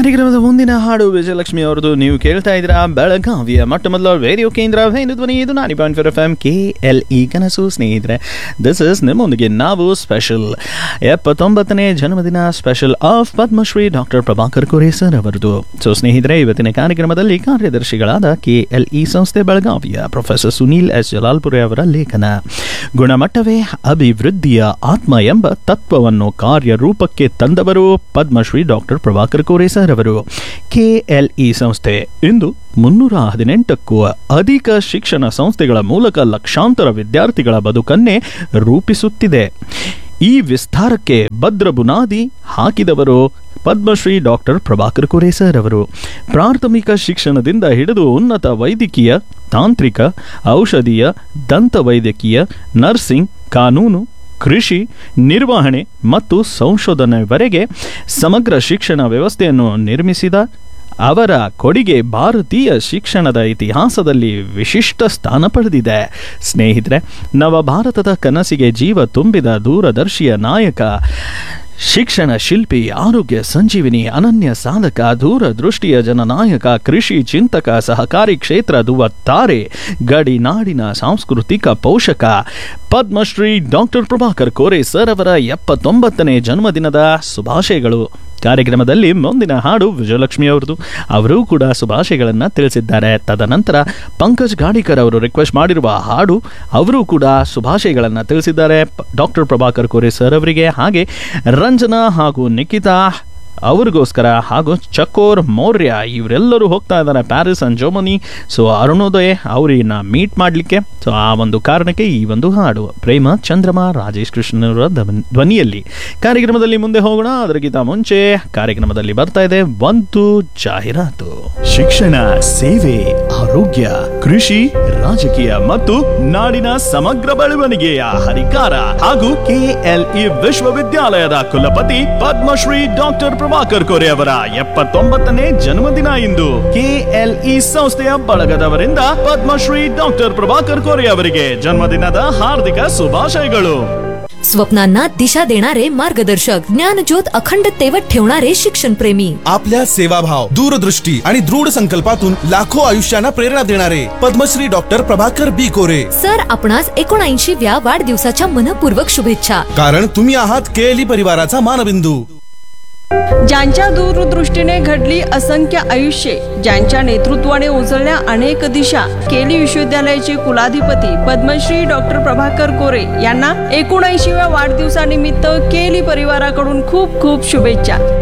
ಕಾರ್ಯಕ್ರಮದ ಮುಂದಿನ ಹಾಡು ವಿಜಯಲಕ್ಷ್ಮಿ ಅವರದು ನೀವು ಕೇಳ್ತಾ ಇದ್ದೀರಾ ಬೆಳಗಾವಿಯ ಮೊಟ್ಟ ಮೊದಲ ರೇಡಿಯೋ ಕೇಂದ್ರ ವೇಣು ಧ್ವನಿ ಇದು ನಾನಿ point four F M K L E ಕನಸು ಸ್ನೇಹಿತರೆ ದಿಸ್ ಇಸ್ ನಿಮ್ಮೊಂದಿಗೆ ನಾವು ಸ್ಪೆಷಲ್ ಎಪ್ಪತ್ತೊಂಬತ್ತನೇ ಜನ್ಮದಿನ special of Padmashri doctor Prabhakar Kore sir ಅವರದು ಸೊ ಸ್ನೇಹಿತರೆ ಇವತ್ತಿನ ಕಾರ್ಯಕ್ರಮದಲ್ಲಿ ಕಾರ್ಯದರ್ಶಿಗಳಾದ ಕೆ ಎಲ್ ಇ ಸಂಸ್ಥೆ ಬೆಳಗಾವಿಯ ಪ್ರೊಫೆಸರ್ ಸುನೀಲ್ ಎಸ್ ಜಲಾಲ್ಪುರೆ ಅವರ ಲೇಖನ ಗುಣಮಟ್ಟವೇ ಅಭಿವೃದ್ಧಿಯ ಆತ್ಮ ಎಂಬ ತತ್ವವನ್ನು ಕಾರ್ಯರೂಪಕ್ಕೆ ತಂದವರು ಪದ್ಮಶ್ರೀ ಡಾಕ್ಟರ್ ಪ್ರಭಾಕರ್ ಕೋರೆ ಸರ್ ಅವರು ಕೆಎಲ್ಇ ಸಂಸ್ಥೆ ಇಂದು ಮುನ್ನೂರ ಹದಿನೆಂಟಕ್ಕೂ ಅಧಿಕ ಶಿಕ್ಷಣ ಸಂಸ್ಥೆಗಳ ಮೂಲಕ ಲಕ್ಷಾಂತರ ವಿದ್ಯಾರ್ಥಿಗಳ ಬದುಕನ್ನೇ ರೂಪಿಸುತ್ತಿದೆ ಈ ವಿಸ್ತಾರಕ್ಕೆ ಭದ್ರ ಬುನಾದಿ ಹಾಕಿದವರು ಪದ್ಮಶ್ರೀ ಡಾಕ್ಟರ್ ಪ್ರಭಾಕರ್ ಕೋರೆ ಸರ್ ಅವರು ಪ್ರಾಥಮಿಕ ಶಿಕ್ಷಣದಿಂದ ಹಿಡಿದು ಉನ್ನತ ವೈದ್ಯಕೀಯ ತಾಂತ್ರಿಕ ಔಷಧೀಯ ದಂತವೈದ್ಯಕೀಯ ನರ್ಸಿಂಗ್ ಕಾನೂನು ಕೃಷಿ ನಿರ್ವಹಣೆ ಮತ್ತು ಸಂಶೋಧನೆವರೆಗೆ ಸಮಗ್ರ ಶಿಕ್ಷಣ ವ್ಯವಸ್ಥೆಯನ್ನು ನಿರ್ಮಿಸಿದ ಅವರ ಕೊಡುಗೆ ಭಾರತೀಯ ಶಿಕ್ಷಣದ ಇತಿಹಾಸದಲ್ಲಿ ವಿಶಿಷ್ಟ ಸ್ಥಾನ ಪಡೆದಿದೆ ಸ್ನೇಹಿತರೆ ನವಭಾರತದ ಕನಸಿಗೆ ಜೀವ ತುಂಬಿದ ದೂರದರ್ಶಿಯ ನಾಯಕ ಶಿಕ್ಷಣ ಶಿಲ್ಪಿ ಆರೋಗ್ಯ ಸಂಜೀವಿನಿ ಅನನ್ಯ ಸಾಧಕ ದೂರದೃಷ್ಟಿಯ ಜನನಾಯಕ ಕೃಷಿ ಚಿಂತಕ ಸಹಕಾರಿ ಕ್ಷೇತ್ರ ದುವ ತಾರೆ ಗಡಿ ನಾಡಿನ ಸಾಂಸ್ಕೃತಿಕ ಪೋಷಕ ಪದ್ಮಶ್ರೀ ಡಾಕ್ಟರ್ ಪ್ರಭಾಕರ್ ಕೋರೆ ಸರ್ ಅವರ ಎಪ್ಪತ್ತೊಂಬತ್ತನೇ ಜನ್ಮದಿನದ ಶುಭಾಶಯಗಳು ಕಾರ್ಯಕ್ರಮದಲ್ಲಿ ಮುಂದಿನ ಹಾಡು ವಿಜಯಲಕ್ಷ್ಮಿ ಅವರದು ಅವರು ಕೂಡ ಶುಭಾಶಯಗಳನ್ನು ತಿಳಿಸಿದ್ದಾರೆ ತದನಂತರ ಪಂಕಜ್ ಗಾಡಿಕರ್ ಅವರು ರಿಕ್ವೆಸ್ಟ್ ಮಾಡಿರುವ ಹಾಡು ಅವರು ಕೂಡ ಶುಭಾಶಯಗಳನ್ನು ತಿಳಿಸಿದ್ದಾರೆ ಡಾಕ್ಟರ್ ಪ್ರಭಾಕರ್ ಕೋರೆ ಸರ್ ಅವರಿಗೆ ಹಾಗೆ ರಂಜನಾ ಹಾಗೂ ನಿಖಿತಾ ಅವ್ರಿಗೋಸ್ಕರ ಹಾಗೂ ಚಕೋರ್ ಮೌರ್ಯ ಇವರೆಲ್ಲರೂ ಹೋಗ್ತಾ ಇದ್ದಾರೆ Paris and Germany so Arunodaya ಅವರನ್ನ ಮೀಟ್ ಮಾಡಲಿಕ್ಕೆ ಸೊ ಆ ಒಂದು ಕಾರಣಕ್ಕೆ ಈ ಒಂದು ಹಾಡು ಪ್ರೇಮ ಚಂದ್ರಮ ರಾಜೇಶ್ ಕೃಷ್ಣನವರ ಧ್ವನ್- ಧ್ವನಿಯಲ್ಲಿ ಕಾರ್ಯಕ್ರಮದಲ್ಲಿ ಮುಂದೆ ಹೋಗೋಣ ಅದಕ್ಕಿಂತ ಮುಂಚೆ ಕಾರ್ಯಕ್ರಮದಲ್ಲಿ ಬರ್ತಾ ಇದೆ ಒಂದು ಜಾಹೀರಾತು ಶಿಕ್ಷಣ ಸೇವೆ ಆರೋಗ್ಯ ಕೃಷಿ ರಾಜಕೀಯ ಮತ್ತು ನಾಡಿನ ಸಮಗ್ರ ಬೆಳವಣಿಗೆಯ ಹರಿಕಾರ ಹಾಗೂ ಕೆಎಲ್ಇ ವಿಶ್ವವಿದ್ಯಾಲಯದ ಕುಲಪತಿ ಪದ್ಮಶ್ರೀ ಡಾಕ್ಟರ್ ಪ್ರಭಾಕರ್ ಕೋರೆ ಅವರ ಎಪ್ಪತ್ತೊಂಬತ್ತನೇ ಜನ್ಮದಿನ ಇಂದು ಕೆಎಲ್ಇ ಸಂಸ್ಥೆಯ ಬಳಗದವರಿಂದ ಪದ್ಮಶ್ರೀ ಡಾಕ್ಟರ್ ಪ್ರಭಾಕರ್ ಕೋರೆ ಅವರಿಗೆ ಜನ್ಮದಿನದ ಹಾರ್ದಿಕ ಶುಭಾಶಯಗಳು स्वप्नांना दिशा देणारे मार्गदर्शक ज्ञानज्योत अखंड तेवत ठेवणारे शिक्षण प्रेमी आपल्या सेवाभाव दूरदृष्टी आणि दृढ संकल्पातून लाखो आयुष्यांना प्रेरणा देणारे Padmashri doctor Prabhakar B Kore sir आपणास एकोणऐंशीव्या वाढदिवसाच्या मनपूर्वक शुभेच्छा कारण तुम्ही आहात केएलई परिवाराचा मानबिंदू ज्यांच्या दूरदृष्टीने घडली असंख्य आयुष्ये ज्यांच्या नेतृत्वाने उजळल्या अनेक दिशा केली विश्वविद्यालयाचे कुलाधिपती पद्मश्री डॉक्टर प्रभाकर कोरे यांना एकोणऐंशीव्या वाढदिवसानिमित्त केली परिवाराकडून खूप खूप शुभेच्छा